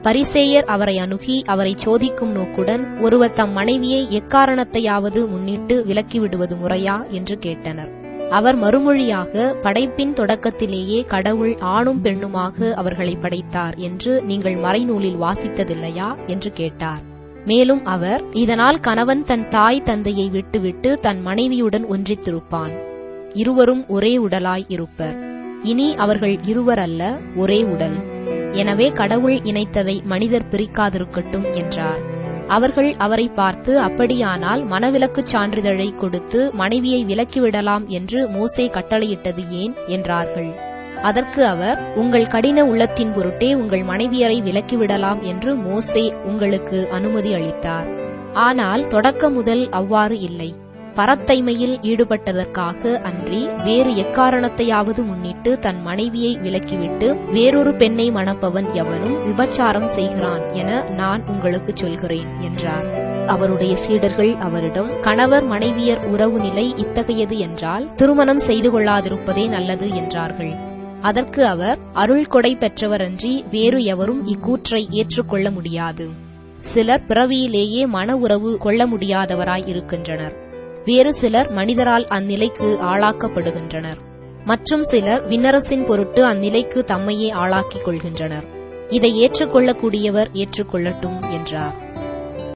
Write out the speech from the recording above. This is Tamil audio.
பரிசேயர் அவரை அணுகி அவரை சோதிக்கும் நோக்குடன் ஒருவர் தம் மனைவியை எக்காரணத்தையாவது முன்னிட்டு விலக்கிவிடுவது முறையா என்று கேட்டனர் அவர் மறுமொழியாக படைப்பின் தொடக்கத்திலேயே கடவுள் ஆணும் பெண்ணுமாக அவர்களை படைத்தார் என்று நீங்கள் மறைநூலில் வாசித்ததில்லையா என்று கேட்டார் மேலும் அவர் இதனால் கணவன் தன் தாய் தந்தையை விட்டுவிட்டு தன் மனைவியுடன் ஒன்றித்திருப்பான் இருவரும் ஒரே உடலாய் இருப்பர் இனி அவர்கள் இருவர் அல்ல ஒரே உடல் எனவே கடவுள் இணைத்ததை மனிதர் பிரிக்காதிருக்கட்டும் என்றார் அவர்கள் அவரை பார்த்து அப்படியானால் மனவிலக்குச் சான்றிதழை கொடுத்து மனைவியை விலக்கிவிடலாம் என்று மோசே கட்டளையிட்டது ஏன் என்றார்கள் அதற்கு அவர் உங்கள் கடின உள்ளத்தின் பொருட்டே உங்கள் மனைவியரை விலக்கிவிடலாம் என்று மோசே உங்களுக்கு அனுமதி அளித்தார் ஆனால் தொடக்க முதல் அவ்வாறு இல்லை பரத்தைமையில் ஈடுபட்டதற்காக அன்றி வேறு எக்காரணத்தையாவது முன்னிட்டு தன் மனைவியை விலக்கிவிட்டு வேறொரு பெண்ணை மணப்பவன் எவனும் விபச்சாரம் செய்கிறான் என நான் உங்களுக்கு சொல்கிறேன் என்றார் அவருடைய சீடர்கள் அவரிடம் கணவர் மனைவியர் உறவு நிலை இத்தகையது என்றால் திருமணம் செய்து கொள்ளாதிருப்பதே நல்லது என்றார்கள் அதற்கு அவர் அருள் கொடை பெற்றவரன்றி வேறு எவரும் இக்கூற்றை ஏற்றுக்கொள்ள முடியாது சிலர் பிறவியிலேயே மன உறவு கொள்ள முடியாதவராய் இருக்கின்றனர் வேறு சிலர் மனிதரால் அந்நிலைக்கு ஆளாக்கப்படுகின்றனர் மற்றும் சிலர் விண்ணரசின் பொருட்டு அந்நிலைக்கு தம்மையே ஆளாக்கிக் கொள்கின்றனர் இதை ஏற்றுக்கொள்ளக்கூடியவர் ஏற்றுக்கொள்ளட்டும் என்றார்